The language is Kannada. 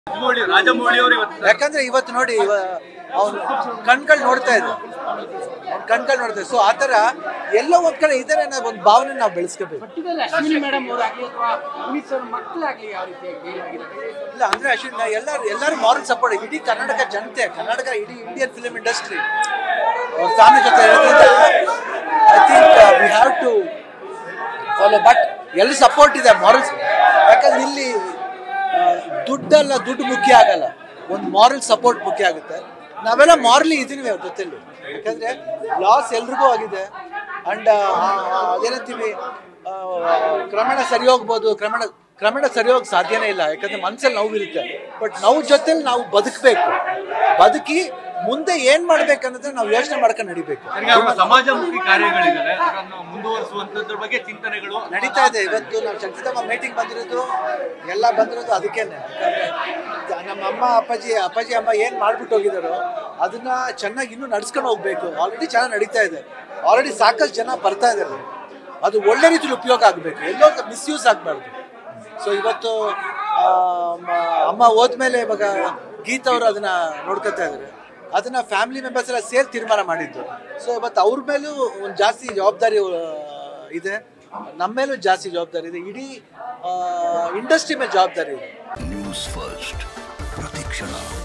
ರಾಜಮೌಳಿ ರಾಜಮೌಳಿ ಅವರು ಇವತ್ತು ಯಾಕಂದ್ರೆ ಇವತ್ತು ನೋಡಿ ಅವನು ಕಣ್ಗಳು ನೋಡ್ತಾ ಇದ್ದ ಅವ್ನ ಕಣ್ಗಳು ನೋಡ್ತಾ ಸೊ ಆ ಥರ ಎಲ್ಲೋ ಒಂದ್ ಕಡೆ ಇದಾರೆ ಅನ್ನೋ ಒಂದು ಭಾವನೆ ನಾವು ಬೆಳೆಸ್ಕೋಬೇಕು ಪರ್ಟಿಕ್ಯುಲರ್ ಅಶ್ವಿನಿ ಮೇಡಮ್ ಅವರಾಗ್ಲಿ ಅಥವಾ ಪುನೀತ್ ಅವ್ರ ಮಕ್ಕಳಾಗ್ಲಿ ಯಾವ ರೀತಿಯಾಗಿ ಏನಾಗಿದೆ ಇಲ್ಲ ಅಂದ್ರೆ ಅಶ್ವಿನ್ ಎಲ್ಲರೂ ಎಲ್ಲರೂ ಮಾರಲ್ ಸಪೋರ್ಟ್ ಇಡೀ ಕರ್ನಾಟಕ ಜನತೆ ಕರ್ನಾಟಕ ಇಡೀ ಇಂಡಿಯನ್ ಫಿಲ್ಮ್ ಇಂಡಸ್ಟ್ರಿ ಅವ್ರ ಫ್ಯಾಮಿಲಿ ಜೊತೆ ಇರೋದ್ರಿಂದ I think we have to follow but ಎಲ್ಲ ಸಪೋರ್ಟ್ ಇದೆ ಮಾರಲ್ಸ್ ಯಾಕಂದ್ರೆ ಇಲ್ಲಿ ಆ, ದುಡ್ಡಲ್ಲ ದುಡ್ಡು ಮುಖ್ಯ ಆಗಲ್ಲ ಒಂದು ಮಾರಲ್ ಸಪೋರ್ಟ್ ಮುಖ್ಯ ಆಗುತ್ತೆ ನಾವೆಲ್ಲ ಮಾರಲಿ ಇದೀವಿ ಅವ್ರ ಜೊತೆಲಿ ಯಾಕಂದ್ರೆ ಲಾಸ್ ಎಲ್ರಿಗೂ ಆಗಿದೆ ಅಂಡ್ ಅದೇನಂತೀವಿ ಆ, ಕ್ರಮೇಣ ಸರಿ ಹೋಗ್ಬೋದು ಕ್ರಮೇಣ ಕ್ರಮೇಣ ಸರಿ ಹೋಗಕ್ ಸಾಧ್ಯನೇ ಇಲ್ಲ ಯಾಕಂದ್ರೆ ಮನ್ಸಲ್ಲಿ ನೋವಿರುತ್ತೆ ಬಟ್ ನೋವು ಜೊತೆಲಿ ನಾವು ಬದುಕಬೇಕು ಬದುಕಿ ಮುಂದೆ ಏನ್ ಮಾಡ್ಬೇಕನ್ನೋದನ್ನ ನಾವು ಯೋಚನೆ ಮಾಡ್ಕೊಂಡು ನಡಿಬೇಕು ನನಗೆ ಅವ್ರ ಸಮಾಜಮುಖಿ ಕಾರ್ಯಗಳಿದ್ದಾರೆ ಅದನ್ನು ಮುಂದುವರಿಸುವಂತದ್ರ ಬಗ್ಗೆ ಚಿಂತನೆಗಳು ನಡೀತಾ ಇದೆ ಇವತ್ತು ನಾವು ಶಕ್ತಿಧಮ್ಮ ಮೀಟಿಂಗ್ ಬಂದಿರೋದು ಎಲ್ಲ ಬಂದಿರೋದು ಅದಕ್ಕೇನೆ ಯಾಕಂದ್ರೆ ಜ- ನಮ್ಮ ಅಮ್ಮ ಅಪ್ಪಾಜಿ ಅಪ್ಪಾಜಿ ಅಮ್ಮ ಏನ್ ಮಾಡ್ಬಿಟ್ಟು ಹೋಗಿದಾರೋ ಅದನ್ನ ಚೆನ್ನಾಗಿ ಇನ್ನೂ ನಡ್ಸ್ಕೊಂಡು ಹೋಗ್ಬೇಕು ಆಲ್ರೆಡಿ ಚೆನ್ನಾಗಿ ನಡೀತಾ ಇದೆ ಆಲ್ರೆಡಿ ಸಾಕಷ್ಟು ಜನ ಬರ್ತಾ ಇದ್ದಾರೆ ಅದು ಒಳ್ಳೆ ರೀತಿಲಿ ಉಪಯೋಗ ಆಗಬೇಕು ಎಲ್ಲೋ ಮಿಸ್ಯೂಸ್ ಆಗಬಾರ್ದು ಸೊ ಇವತ್ತು ಆ, ಮ- ಅಮ್ಮ ಹೋದ್ಮೇಲೆ ಇವಾಗ ಗೀತಾ ಅವರು ಅದನ್ನ ನೋಡ್ಕೊತಾ ಇದ್ದಾರೆ ಅದನ್ನ ಫ್ಯಾಮಿಲಿ ಮೆಂಬರ್ಸ್ ಎಲ್ಲ ಸೇರಿ ತೀರ್ಮಾನ ಮಾಡಿದ್ದು ಸೊ ಇವತ್ತು ಅವ್ರ ಮೇಲೂ ಒಂದು ಜಾಸ್ತಿ ಜವಾಬ್ದಾರಿ ಆ, ಇದೆ ನಮ್ಮ ಮೇಲೂ ಜಾಸ್ತಿ ಜವಾಬ್ದಾರಿ ಇದೆ ಇಡೀ ಇಂಡಸ್ಟ್ರಿ ಮೇಲೆ ಜವಾಬ್ದಾರಿ ಇದೆ ನ್ಯೂಸ್ ಫಸ್ಟ್ ಪ್ರತಿಕ್ಷಣ